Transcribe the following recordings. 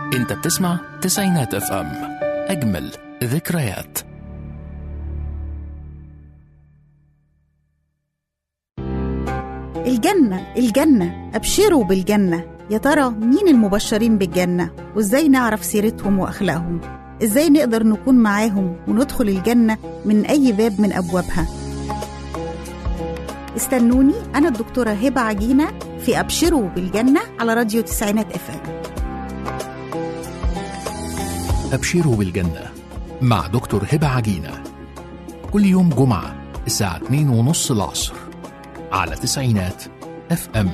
انت بتسمع تسعينات اف ام اجمل ذكريات الجنة الجنة أبشروا بالجنة يا ترى مين المبشرين بالجنة وإزاي نعرف سيرتهم وأخلاقهم إزاي نقدر نكون معاهم وندخل الجنة من أي باب من أبوابها استنوني أنا الدكتورة هبة عجينة في أبشروا بالجنة على راديو تسعينات اف ام أبشروا بالجنة مع دكتور هبة عجينة كل يوم جمعة الساعة 2 ونص العصر على تسعينات اف ام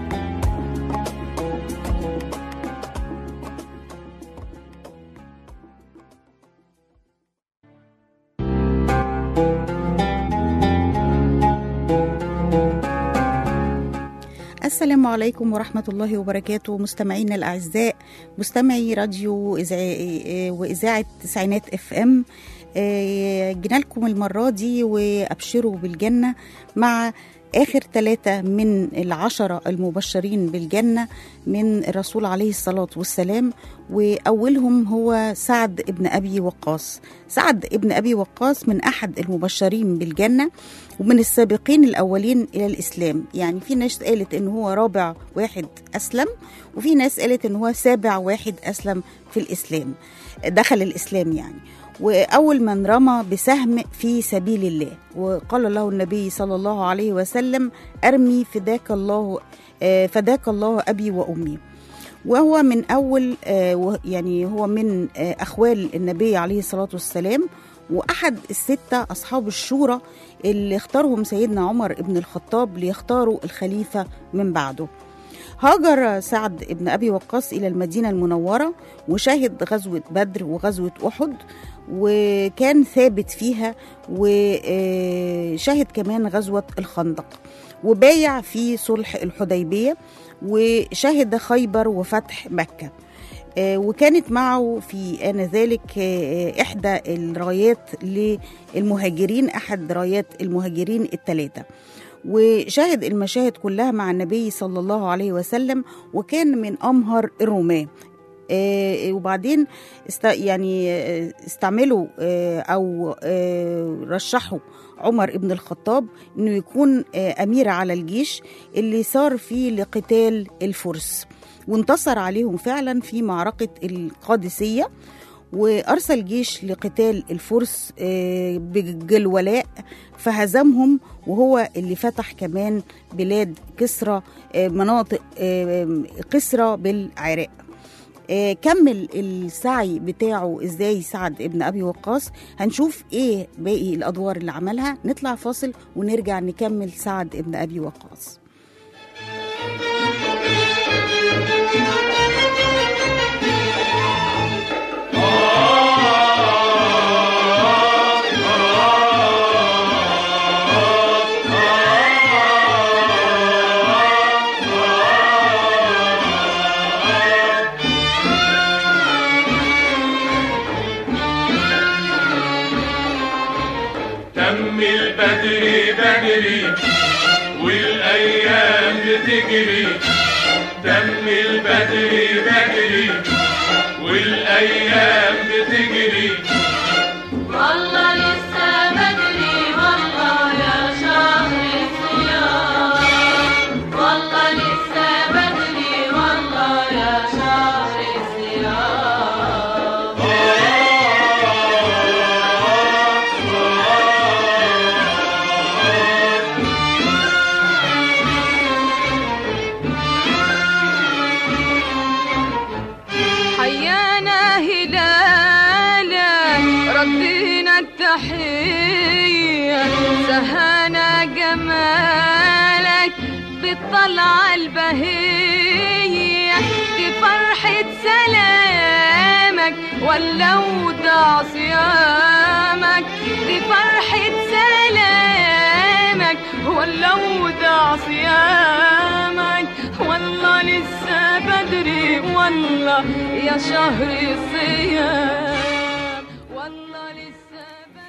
السلام عليكم ورحمة الله وبركاته مستمعينا الأعزاء مستمعي راديو إذاعة وإذاعة تسعينات اف ام جينا لكم المرة دي وأبشروا بالجنة مع آخر ثلاثة من العشرة المبشرين بالجنة من الرسول عليه الصلاة والسلام وأولهم هو سعد ابن أبي وقاص سعد ابن أبي وقاص من أحد المبشرين بالجنة ومن السابقين الأولين إلى الإسلام يعني في ناس قالت إن هو رابع واحد أسلم وفي ناس قالت إن هو سابع واحد أسلم في الإسلام دخل الإسلام يعني وأول من رمى بسهم في سبيل الله وقال له النبي صلى الله عليه وسلم أرمي فداك الله فداك الله أبي وأمي وهو من أول يعني هو من أخوال النبي عليه الصلاة والسلام وأحد الستة أصحاب الشورى اللي اختارهم سيدنا عمر بن الخطاب ليختاروا الخليفة من بعده هاجر سعد بن أبي وقاص إلى المدينة المنورة وشهد غزوة بدر وغزوة أحد وكان ثابت فيها وشهد كمان غزوة الخندق وبايع في صلح الحديبية وشهد خيبر وفتح مكة وكانت معه في آنذاك إحدى الرايات للمهاجرين أحد رايات المهاجرين الثلاثة وشاهد المشاهد كلها مع النبي صلى الله عليه وسلم وكان من أمهر الرماة آه وبعدين است يعني استعملوا آه او آه رشحوا عمر بن الخطاب انه يكون امير على الجيش اللي صار فيه لقتال الفرس وانتصر عليهم فعلا في معركه القادسيه وارسل جيش لقتال الفرس بالولاء فهزمهم وهو اللي فتح كمان بلاد كسرى مناطق كسرى بالعراق كمل السعي بتاعه ازاي سعد ابن ابي وقاص هنشوف ايه باقي الادوار اللي عملها نطلع فاصل ونرجع نكمل سعد ابن ابي وقاص بدري بدري والايام بتجري دم البدري بدري والايام بتجري والله لسه بدري والله يا شهر الصيام والله لسه بدري والله يا شهر الصيام حيانا هلالا ردينا التحية سهانا جمالك بالطلعة البهية دي فرحة سلامك ولا ودع صيامك دي فرحة سلامك ولا ودع صيامك والله لسه بدري والله يا شهر الصيام والله لسه بدري كان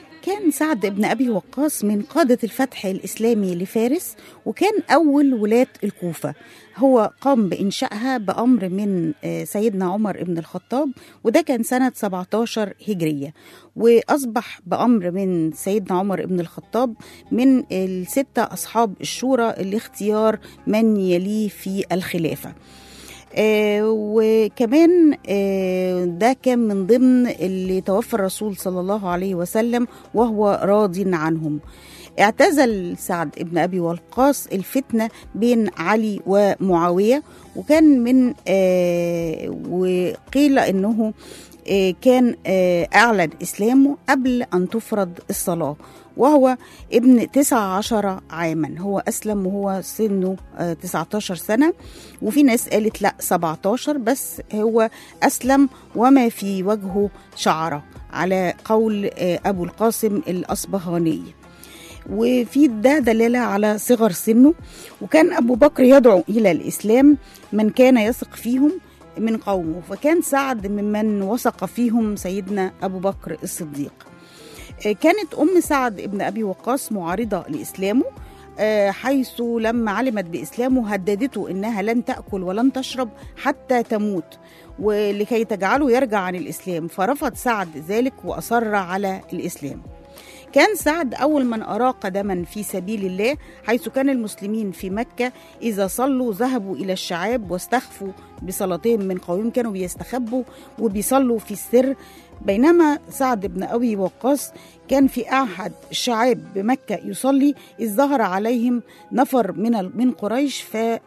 كان سعد بن أبي وقاص من قادة الفتح الإسلامي لفارس وكان أول ولاة الكوفة هو قام بإنشائها بأمر من آه، سيدنا عمر بن الخطاب وده كان سنة 17 هجرية وأصبح بأمر من سيدنا عمر بن الخطاب من الستة أصحاب الشورى لاختيار من يليه في الخلافة آه، وكمان آه، ده كان من ضمن اللي توفى الرسول صلى الله عليه وسلم وهو راض عنهم اعتزل سعد بن ابي وقاص الفتنه بين علي ومعاويه وكان من آه، وقيل انه آه، كان آه، اعلن اسلامه قبل ان تفرض الصلاه وهو ابن 19 عاما هو أسلم وهو سنه آه، 19 سنة وفي ناس قالت لا 17 بس هو أسلم وما في وجهه شعرة على قول آه، أبو القاسم الأصبهاني وفي ده دلالة على صغر سنه وكان أبو بكر يدعو إلى الإسلام من كان يثق فيهم من قومه فكان سعد ممن وثق فيهم سيدنا أبو بكر الصديق آه، كانت أم سعد ابن أبي وقاص معارضة لإسلامه آه، حيث لما علمت بإسلامه هددته إنها لن تأكل ولن تشرب حتى تموت ولكي تجعله يرجع عن الإسلام فرفض سعد ذلك وأصر على الإسلام كان سعد أول من أراق قدما في سبيل الله حيث كان المسلمين في مكة إذا صلوا ذهبوا إلى الشعاب واستخفوا بصلاتهم من قوم كانوا بيستخبوا وبيصلوا في السر بينما سعد بن أبي وقاص كان في أحد الشعاب بمكة يصلي إذ ظهر عليهم نفر من ال- من قريش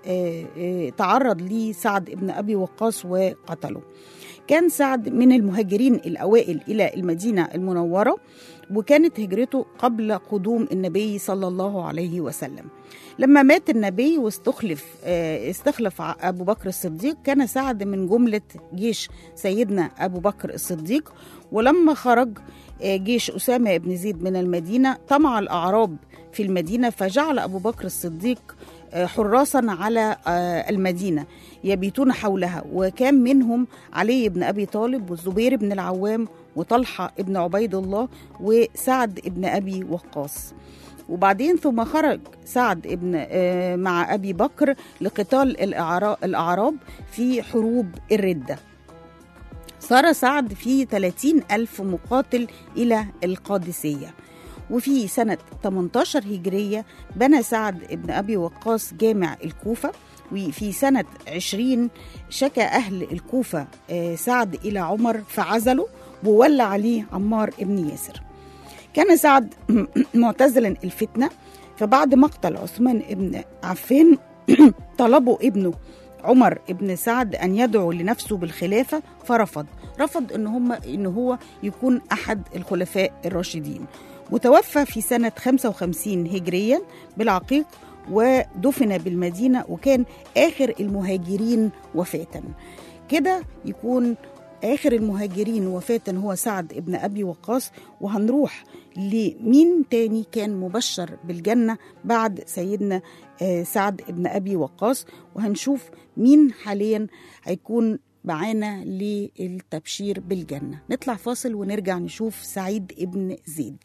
فتعرض لي سعد بن أبي وقاص وقتله كان سعد من المهاجرين الأوائل إلى المدينة المنورة وكانت هجرته قبل قدوم النبي صلى الله عليه وسلم لما مات النبي واستخلف آه، استخلف ع- أبو بكر الصديق كان سعد من جملة جيش سيدنا أبو بكر الصديق ولما خرج آه، جيش أسامة بن زيد من المدينة طمع الأعراب في المدينة فجعل أبو بكر الصديق آه، حراسا على آه، المدينة يبيتون حولها وكان منهم علي بن أبي طالب والزبير بن العوام وطلحة بن عبيد الله وسعد بن أبي وقاص وبعدين ثم خرج سعد ابن آه، مع أبي بكر لقتال الأعرا- الأعراب في حروب الردة صار سعد في 30 ألف مقاتل إلى القادسية وفي سنة 18 هجرية بنى سعد ابن أبي وقاص جامع الكوفة وفي سنة 20 شكى أهل الكوفة آه، سعد إلى عمر فعزله وولى عليه عمار ابن ياسر كان سعد معتزلا الفتنة فبعد مقتل عثمان ابن عفان طلبوا ابنه عمر ابن سعد أن يدعو لنفسه بالخلافة فرفض رفض إن, هم إن هو يكون أحد الخلفاء الراشدين وتوفى في سنة 55 هجريا بالعقيق ودفن بالمدينة وكان آخر المهاجرين وفاة كده يكون آخر المهاجرين وفاة هو سعد ابن أبي وقاص وهنروح لمين تاني كان مبشر بالجنة بعد سيدنا آه، سعد ابن أبي وقاص وهنشوف مين حاليا هيكون معانا للتبشير بالجنة نطلع فاصل ونرجع نشوف سعيد ابن زيد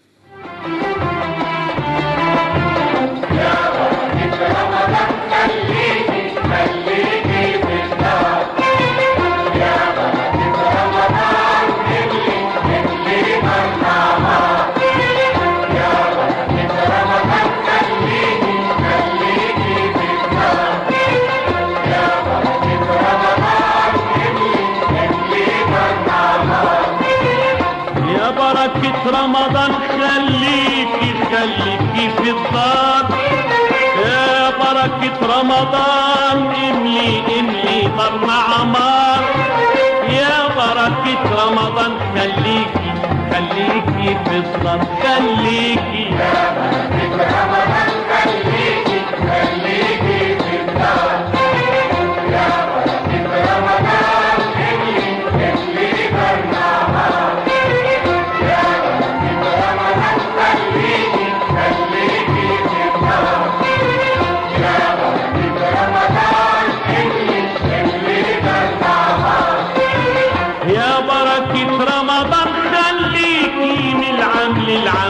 يا بركة رمضان خليكي خليكي في الدار يا بركة رمضان املي املي طرنا عمار يا بركة رمضان خليكي خليكي في الدار خليكي يا بركة رمضان خليكي من العام للعام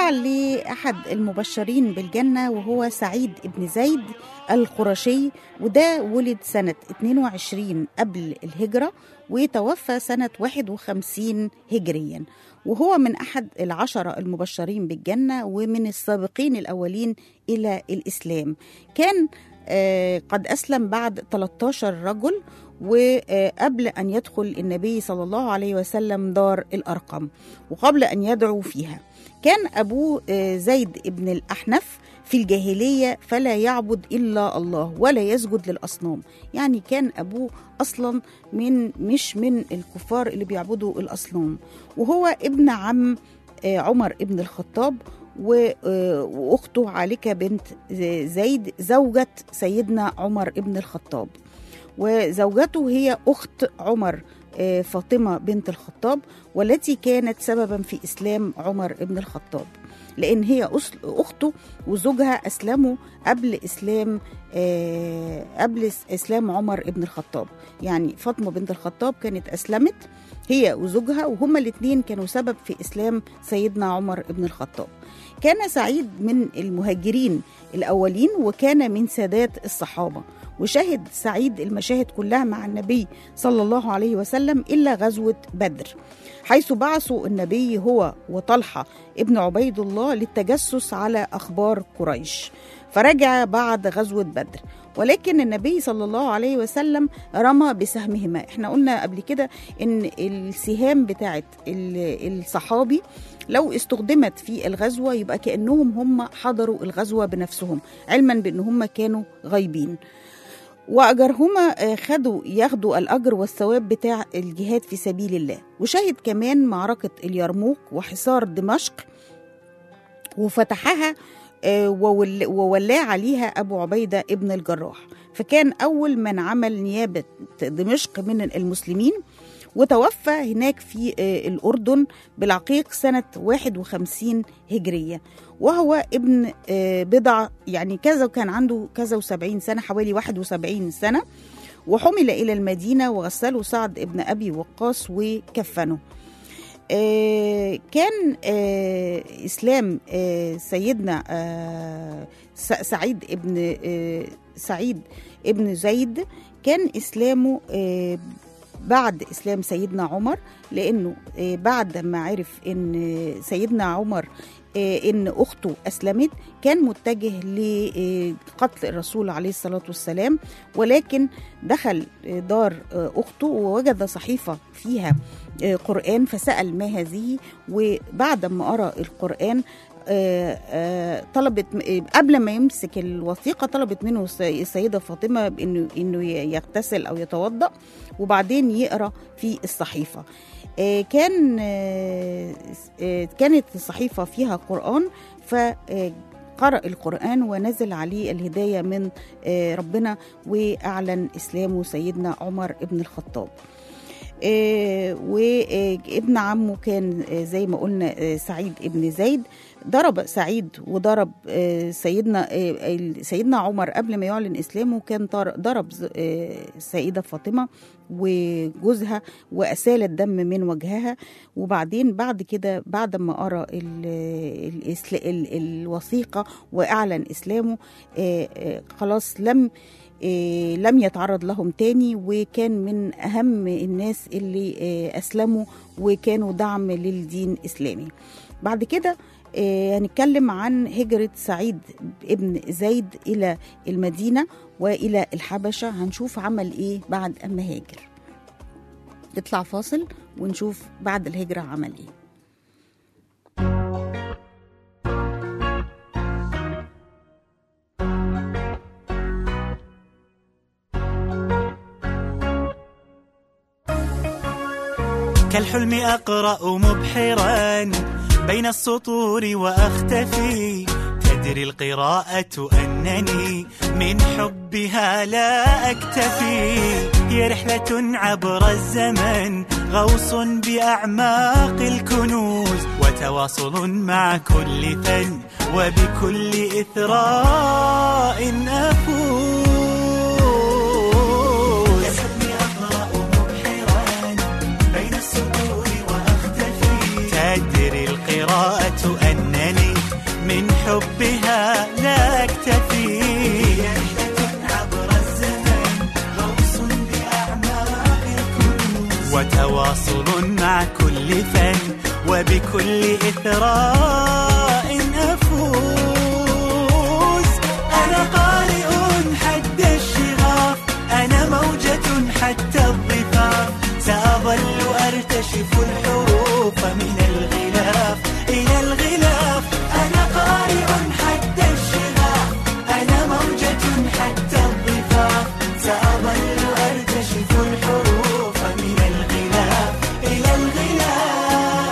نرجع لأحد المبشرين بالجنة وهو سعيد بن زيد القرشي وده ولد سنة 22 قبل الهجرة وتوفى سنة 51 هجريا وهو من أحد العشرة المبشرين بالجنة ومن السابقين الأولين إلى الإسلام كان آه، قد أسلم بعد 13 رجل وقبل أن يدخل النبي صلى الله عليه وسلم دار الأرقم وقبل أن يدعو فيها كان أبوه آه، زيد بن الأحنف في الجاهلية فلا يعبد إلا الله ولا يسجد للأصنام يعني كان أبوه أصلا من مش من الكفار اللي بيعبدوا الأصنام وهو ابن عم آه، عمر ابن الخطاب و- آه، وأخته علكة بنت زيد زوجة سيدنا عمر ابن الخطاب وزوجته هي أخت عمر آه، فاطمة بنت الخطاب والتي كانت سببا في إسلام عمر ابن الخطاب لأن هي أصل أخته وزوجها أسلموا قبل إسلام آه، قبل إس- إسلام عمر ابن الخطاب يعني فاطمة بنت الخطاب كانت أسلمت هي وزوجها وهما الاثنين كانوا سبب في إسلام سيدنا عمر ابن الخطاب كان سعيد من المهاجرين الأولين وكان من سادات الصحابة وشهد سعيد المشاهد كلها مع النبي صلى الله عليه وسلم إلا غزوة بدر حيث بعثوا النبي هو وطلحة ابن عبيد الله للتجسس على أخبار قريش فرجع بعد غزوة بدر ولكن النبي صلى الله عليه وسلم رمى بسهمهما احنا قلنا قبل كده ان السهام بتاعت ال- الصحابي لو استخدمت في الغزوة يبقى كأنهم هم حضروا الغزوة بنفسهم علما بأن هم كانوا غايبين وأجرهما آه، خدوا ياخدوا الأجر والثواب بتاع الجهاد في سبيل الله وشهد كمان معركة اليرموك وحصار دمشق وفتحها آه، وول- وولاه عليها أبو عبيدة ابن الجراح فكان أول من عمل نيابة دمشق من المسلمين وتوفى هناك في آه، الأردن بالعقيق سنة 51 هجرية وهو ابن آه، بضع يعني كذا وكان عنده كذا وسبعين سنة حوالي 71 سنة وحمل إلى المدينة وغسله سعد ابن أبي وقاص وكفنه آه، كان آه، إسلام آه، سيدنا آه، س- سعيد ابن آه، سعيد ابن زيد كان إسلامه آه، بعد إسلام سيدنا عمر لأنه آه، بعد ما عرف إن سيدنا عمر آه، إن أخته أسلمت كان متجه لقتل الرسول عليه الصلاة والسلام ولكن دخل آه، دار آه، أخته ووجد صحيفة فيها آه، قرآن فسأل ما هذه وبعد ما قرأ القرآن آه، آه، طلبت آه، قبل ما يمسك الوثيقة طلبت منه الس- السيدة فاطمة بأنه إنه ي- يغتسل أو يتوضأ وبعدين يقرأ في الصحيفة آه، كان آه، آه، كانت الصحيفة فيها قرآن فقرأ القرآن ونزل عليه الهداية من آه، ربنا وأعلن إسلامه سيدنا عمر ابن الخطاب آه، وابن عمه كان آه، زي ما قلنا آه، سعيد ابن زيد ضرب سعيد وضرب آه، سيدنا آه، ال- سيدنا عمر قبل ما يعلن اسلامه كان طار- ضرب ز- آه، السيده فاطمه وجوزها واسال الدم من وجهها وبعدين بعد كده بعد ما قرا ال- الإسل- ال- الوثيقه واعلن اسلامه آه، آه، خلاص لم آه، لم يتعرض لهم تاني وكان من أهم الناس اللي آه، أسلموا وكانوا دعم للدين الإسلامي بعد كده آه، هنتكلم عن هجرة سعيد ابن زيد إلى المدينة وإلى الحبشة هنشوف عمل إيه بعد أما هاجر نطلع فاصل ونشوف بعد الهجرة عمل إيه كالحلم أقرأ مبحرا بين السطور وأختفي تدري القراءة أنني من حبها لا أكتفي هي رحلة عبر الزمن غوص بأعماق الكنوز وتواصل مع كل فن وبكل إثراء أفوز كالحلم أقرأ مبحرا بين السطور وأختفي تدري القراءة أنني بها لا أكتفي رحلة عبر الزمن غوص بأعماق الكنوز وتواصل مع كل فن وبكل إثراء أفوز أنا قارئ حد الشغاف أنا موجة حتى الضفاف سأظل أرتشف الحروف من الغلاف إلى الغلاف أنا قارئ حد الشغاف أنا موجة حتى الضفاف سأظل أرتشف الحروف من الغلاف إلى الغلاف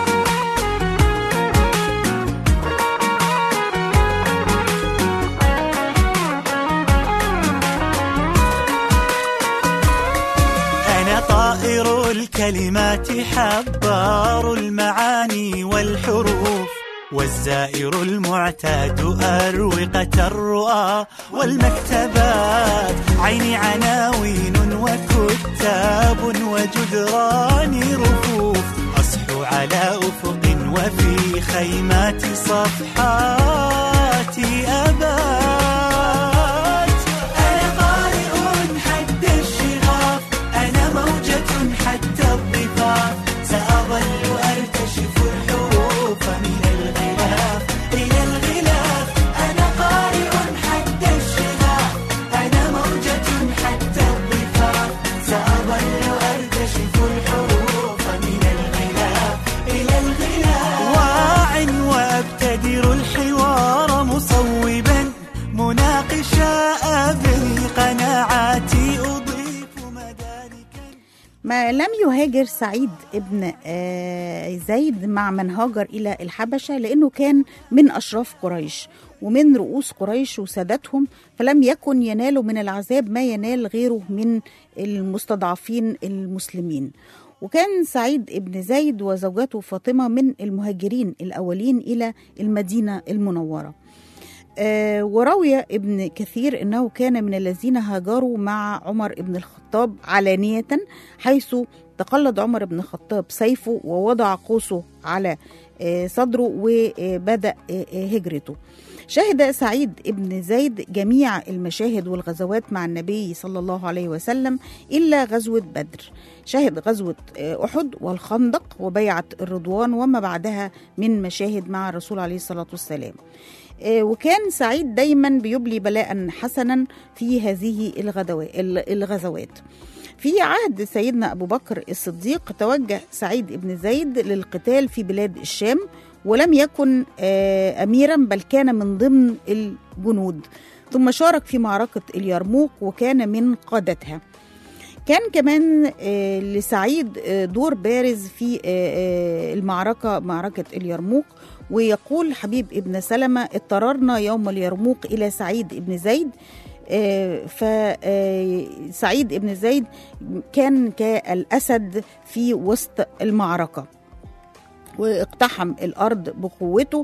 أنا طائر الكلمات حبار المعاني والحروف والزائر المعتاد أروقة الرؤى والمكتبات عيني عناوين وكتاب وجدران رفوف أصحو على أفق وفي خيمات صفحاتي أبات أنا قارئ حد الشغاف أنا موجة حتى الضفاف سأظل أرتشف الحروف من الغلاف إلى الغلاف أنا قارئ حد الشغاف أنا موجة حتى الضفاف سأظل أرتشف الحروف من الغلاف إلى الغلاف واع وأبتدر الحوار مصوبا مناقشا أبني قناعاتي أضيف مداركا ما لم يهاجر سعيد ابن آه، زيد مع من هاجر إلى الحبشة لأنه كان من أشراف قريش ومن رؤوس قريش وسادتهم فلم يكن ينال من العذاب ما ينال غيره من المستضعفين المسلمين وكان سعيد ابن زيد وزوجته فاطمة من المهاجرين الأولين إلى المدينة المنورة آه، وروي ابن كثير انه كان من الذين هاجروا مع عمر بن الخطاب علانيه حيث تقلد عمر بن الخطاب سيفه ووضع قوسه على آه، صدره وبدا آه، هجرته شهد سعيد بن زيد جميع المشاهد والغزوات مع النبي صلى الله عليه وسلم إلا غزوة بدر شهد غزوة آه، أحد والخندق وبيعة الرضوان وما بعدها من مشاهد مع الرسول عليه الصلاة والسلام آه، وكان سعيد دايما بيبلي بلاء حسنا في هذه الغدوا- ال- الغزوات في عهد سيدنا أبو بكر الصديق توجه سعيد بن زيد للقتال في بلاد الشام ولم يكن آه، أميرا بل كان من ضمن الجنود ثم شارك في معركة اليرموك وكان من قادتها كان كمان آه، لسعيد آه، دور بارز في آه، آه، المعركة معركة اليرموك ويقول حبيب ابن سلمة اضطررنا يوم اليرموك إلى سعيد ابن زيد فسعيد ابن زيد كان كالأسد في وسط المعركة واقتحم الأرض بقوته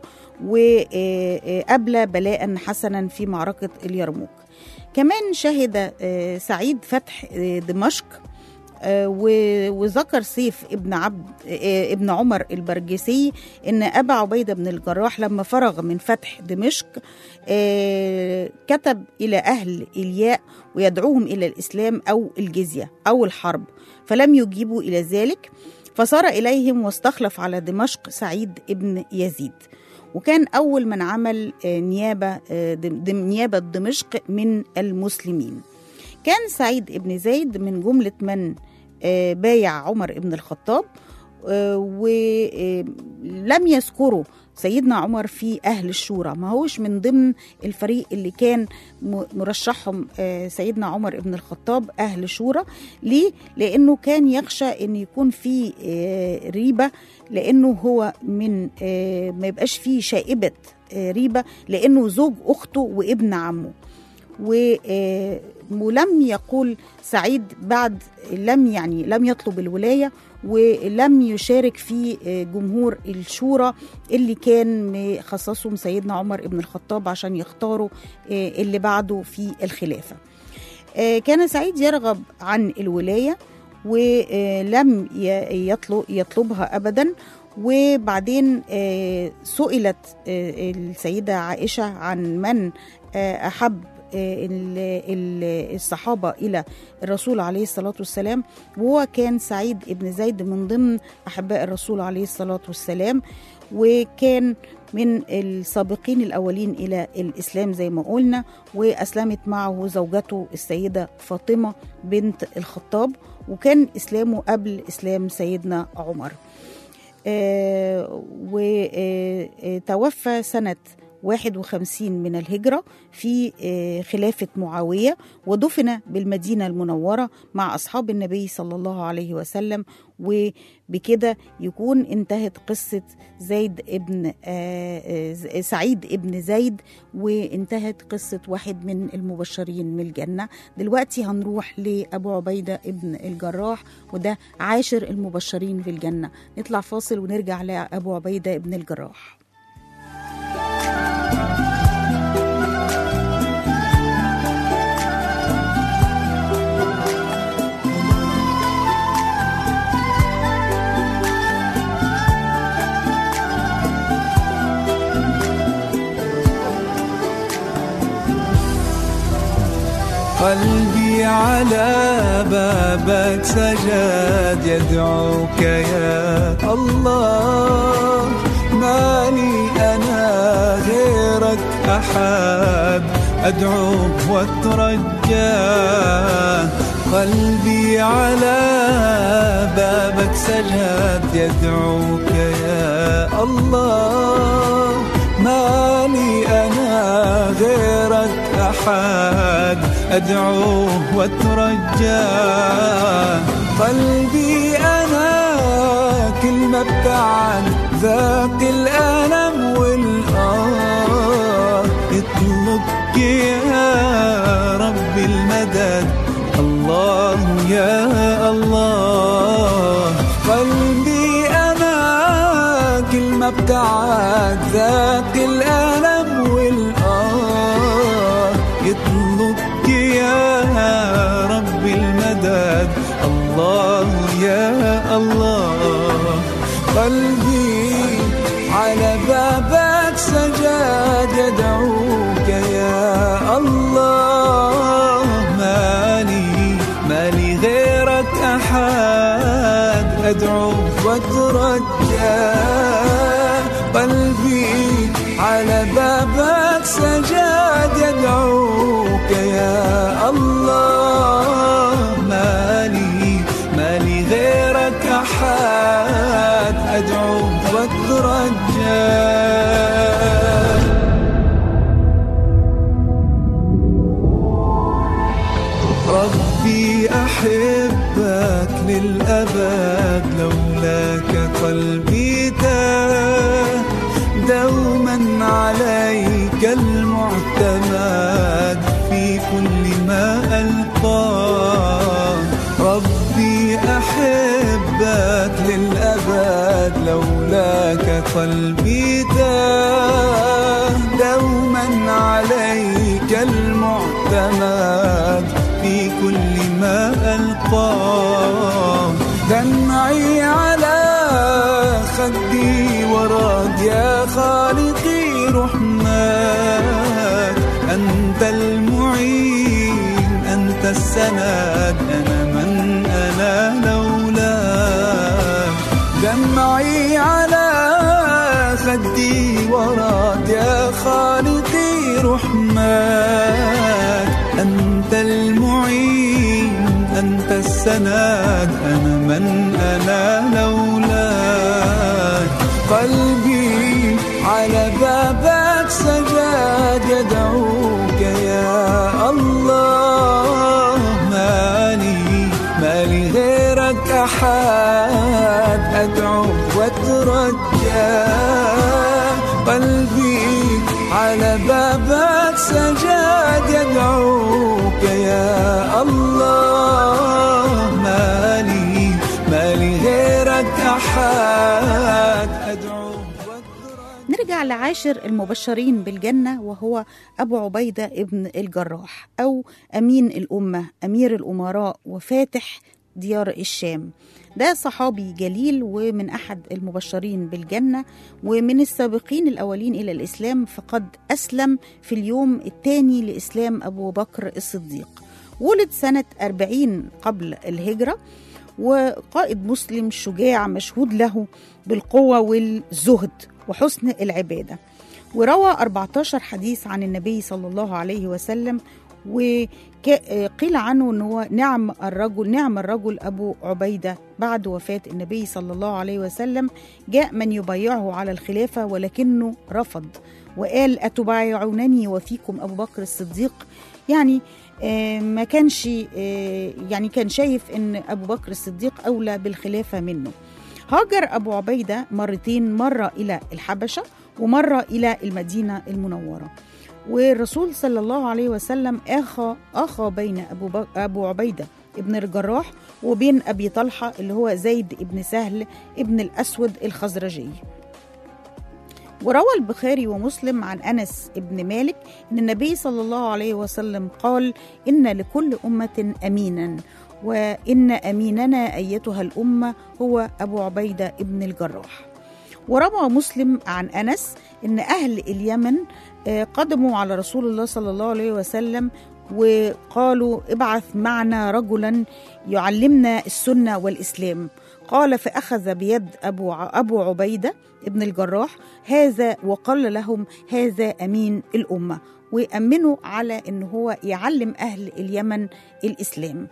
وأبلى بلاء حسنا في معركة اليرموك كمان شهد آه، سعيد فتح آه، دمشق آه، و- وذكر سيف ابن عبد آه، ابن عمر البرجسي ان ابا عبيده بن الجراح لما فرغ من فتح دمشق آه، كتب الى اهل الياء ويدعوهم الى الاسلام او الجزيه او الحرب فلم يجيبوا الى ذلك فصار اليهم واستخلف على دمشق سعيد ابن يزيد وكان اول من عمل آه، نيابه آه، دم- دم- نيابه دمشق من المسلمين كان سعيد ابن زيد من جملة من آه، بايع عمر ابن الخطاب ولم يذكروا سيدنا عمر في أهل الشورى ما هوش من ضمن الفريق اللي كان م- مرشحهم آه، سيدنا عمر ابن الخطاب أهل شورى ليه؟ لأنه كان يخشى أن يكون في آه، ريبة لأنه هو من آه، ما يبقاش فيه شائبة آه، ريبة لأنه زوج أخته وابن عمه و- آه، ولم يقول سعيد بعد لم يعني لم يطلب الولايه ولم يشارك في آه، جمهور الشورى اللي كان مخصصهم سيدنا عمر بن الخطاب عشان يختاروا آه، اللي بعده في الخلافه. آه، كان سعيد يرغب عن الولايه ولم ي- يطلب يطلبها ابدا وبعدين آه، سئلت آه، السيده عائشه عن من آه، احب آه، ال- ال- الصحابه الى الرسول عليه الصلاه والسلام وهو كان سعيد ابن زيد من ضمن احباء الرسول عليه الصلاه والسلام وكان من السابقين الاولين الى الاسلام زي ما قلنا واسلمت معه زوجته السيده فاطمه بنت الخطاب وكان اسلامه قبل اسلام سيدنا عمر وتوفى سنة 51 من الهجرة في آه، خلافة معاوية ودفن بالمدينة المنورة مع أصحاب النبي صلى الله عليه وسلم وبكده يكون انتهت قصة زيد ابن آه، آه، سعيد ابن زيد وانتهت قصة واحد من المبشرين من الجنة دلوقتي هنروح لأبو عبيدة ابن الجراح وده عاشر المبشرين في الجنة نطلع فاصل ونرجع لأبو عبيدة ابن الجراح قلبي على بابك سجد يدعوك يا الله ما لي أنا غيرك أحد أدعوك وأترجى قلبي على بابك سجد يدعوك يا الله ما لي أنا غيرك أحد أدعوه وأترجى قلبي أنا كل ما ابتعد ذاق الألم والآه اطلبك يا رب المدد الله يا الله قلبي أنا كل ما ابتعد ذاق الألم والآه يطلبك يا رب المدد الله يا الله قلبي على بابك سجاد يدعوك يا الله مالي مالي غيرك أحد أدعوك وأترجى قلبي على بابك سجاد يدعوك يا الله مالي مالي غيرك أحد أدعوك وأترجى ربي أحبك للأبد لولاك قلبي تاه دوما عليك المعتمد في كل ما ألقاه ربي أحبك للأبد لولاك قلبي تاه دوما عليك المعتمد في كل ما ألقاه دمعي على خدي وراد يا خالقي رحمك أنت المعين أنت السند أنا من أنا لولاك دمعي على خدي وراد يا خالقي رحمك أنت المعين أنت السند أنا من أنا لولاك قلبي على بابك سجاد يدعوك يا الله مالي مالي غيرك أحد أدعوك وأترجى قلبي على بابك سجاد يدعوك يا الله مالي مالي غيرك أحد أدعوك وأترجى نرجع لعاشر المبشرين بالجنة وهو أبو عبيدة ابن الجراح أو أمين الأمة أمير الأمراء وفاتح ديار الشام ده صحابي جليل ومن أحد المبشرين بالجنة ومن السابقين الأولين إلى الإسلام فقد أسلم في اليوم الثاني لإسلام أبو بكر الصديق ولد سنة 40 قبل الهجرة وقائد مسلم شجاع مشهود له بالقوة والزهد وحسن العبادة وروى 14 حديث عن النبي صلى الله عليه وسلم وقيل عنه ان هو نعم الرجل نعم الرجل ابو عبيده بعد وفاه النبي صلى الله عليه وسلم جاء من يبايعه على الخلافه ولكنه رفض وقال اتبايعونني وفيكم ابو بكر الصديق يعني آه، ما كانش آه، يعني كان شايف ان ابو بكر الصديق اولى بالخلافه منه هاجر ابو عبيده مرتين مره الى الحبشه ومره الى المدينه المنوره والرسول صلى الله عليه وسلم اخى اخى بين ابو بك ابو عبيده ابن الجراح وبين ابي طلحه اللي هو زيد ابن سهل ابن الاسود الخزرجي وروى البخاري ومسلم عن انس ابن مالك ان النبي صلى الله عليه وسلم قال ان لكل امه امينا وان اميننا ايتها الامه هو ابو عبيده ابن الجراح وروى مسلم عن انس ان اهل اليمن آه، قدموا على رسول الله صلى الله عليه وسلم وقالوا ابعث معنا رجلا يعلمنا السنه والاسلام قال فاخذ بيد ابو ع- ابو عبيده ابن الجراح هذا وقال لهم هذا امين الامه ويامنوا على ان هو يعلم اهل اليمن الاسلام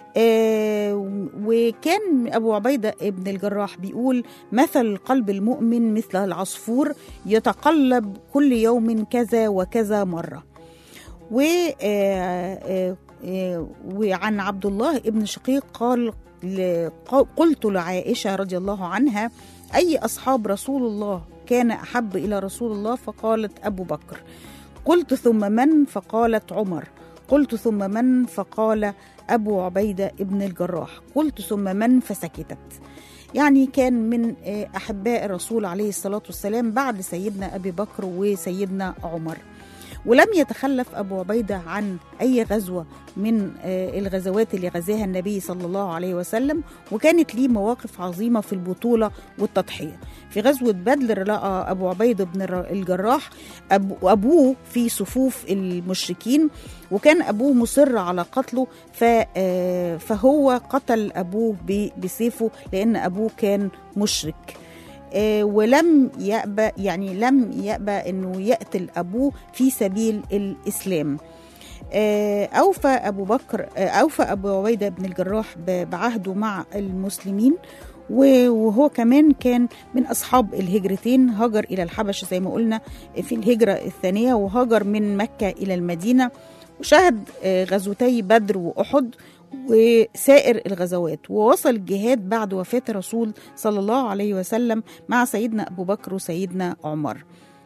آه، وكان ابو عبيده ابن الجراح بيقول مثل قلب المؤمن مثل العصفور يتقلب كل يوم كذا وكذا مره و آه، آه، آه، وعن عبد الله ابن شقيق قال ل- قلت لعائشه رضي الله عنها اي اصحاب رسول الله كان احب الى رسول الله فقالت ابو بكر قلت ثم من فقالت عمر قلت ثم من فقال أبو عبيدة ابن الجراح قلت ثم من فسكتت يعني كان من آه، أحباء الرسول عليه الصلاة والسلام بعد سيدنا أبي بكر وسيدنا عمر ولم يتخلف أبو عبيدة عن أي غزوة من آه، الغزوات اللي غزاها النبي صلى الله عليه وسلم وكانت ليه مواقف عظيمة في البطولة والتضحية في غزوة بدر لقى أبو عبيدة بن الر- الجراح أبو- أبوه في صفوف المشركين وكان أبوه مصر على قتله ف- آه، فهو قتل أبوه ب- بسيفه لأن أبوه كان مشرك آه، ولم يأبى يعني لم يأبى أنه يقتل أبوه في سبيل الإسلام آه، أوفى أبو بكر آه، أوفى أبو عبيدة بن الجراح ب- بعهده مع المسلمين و- وهو كمان كان من أصحاب الهجرتين هاجر إلى الحبشة زي ما قلنا في الهجرة الثانية وهاجر من مكة إلى المدينة وشهد آه، غزوتي بدر وأحد وسائر الغزوات ووصل الجهاد بعد وفاة الرسول صلى الله عليه وسلم مع سيدنا أبو بكر وسيدنا عمر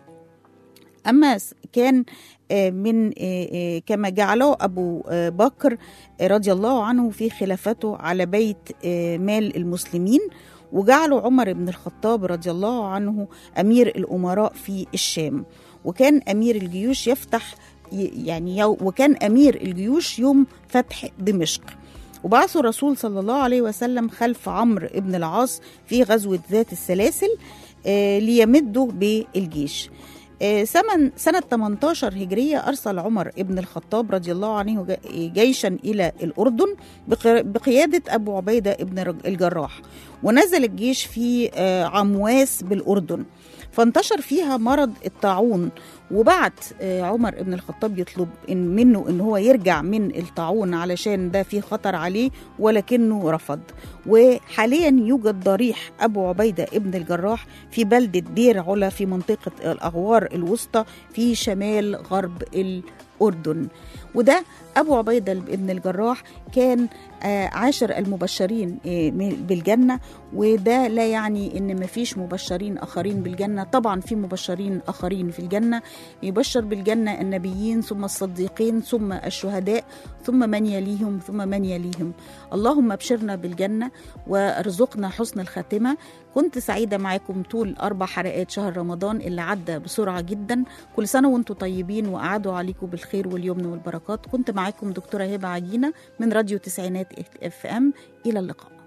أما س- كان آه، من آه، آه، كما جعله أبو آه، بكر آه، رضي الله عنه في خلافته على بيت آه، مال المسلمين وجعله عمر بن الخطاب رضي الله عنه أمير الأمراء في الشام وكان أمير الجيوش يفتح ي- يعني يو وكان أمير الجيوش يوم فتح دمشق وبعث الرسول صلى الله عليه وسلم خلف عمرو بن العاص في غزوة ذات السلاسل آه، ليمدوا بالجيش آه، سمن سنة 18 هجرية أرسل عمر ابن الخطاب رضي الله عنه ج- جيشا إلى الأردن بق- بقيادة أبو عبيدة ابن رج- الجراح ونزل الجيش في آه، عمواس بالأردن فانتشر فيها مرض الطاعون وبعت آه، عمر ابن الخطاب يطلب إن منه ان هو يرجع من الطاعون علشان ده فيه خطر عليه ولكنه رفض وحاليا يوجد ضريح ابو عبيده ابن الجراح في بلده دير علا في منطقه الاغوار الوسطى في شمال غرب الاردن وده ابو عبيده ابن الجراح كان آه، عاشر المبشرين آه، من- بالجنه وده لا يعني ان مفيش مبشرين اخرين بالجنه طبعا في مبشرين اخرين في الجنه يبشر بالجنه النبيين ثم الصديقين ثم الشهداء ثم من يليهم ثم من يليهم اللهم ابشرنا بالجنه وارزقنا حسن الخاتمه كنت سعيده معاكم طول اربع حلقات شهر رمضان اللي عدى بسرعه جدا كل سنه وانتم طيبين واعادوا عليكم بالخير واليمن والبركات كنت معاكم دكتوره هبه عجينه من راديو تسعينات اف ام الى اللقاء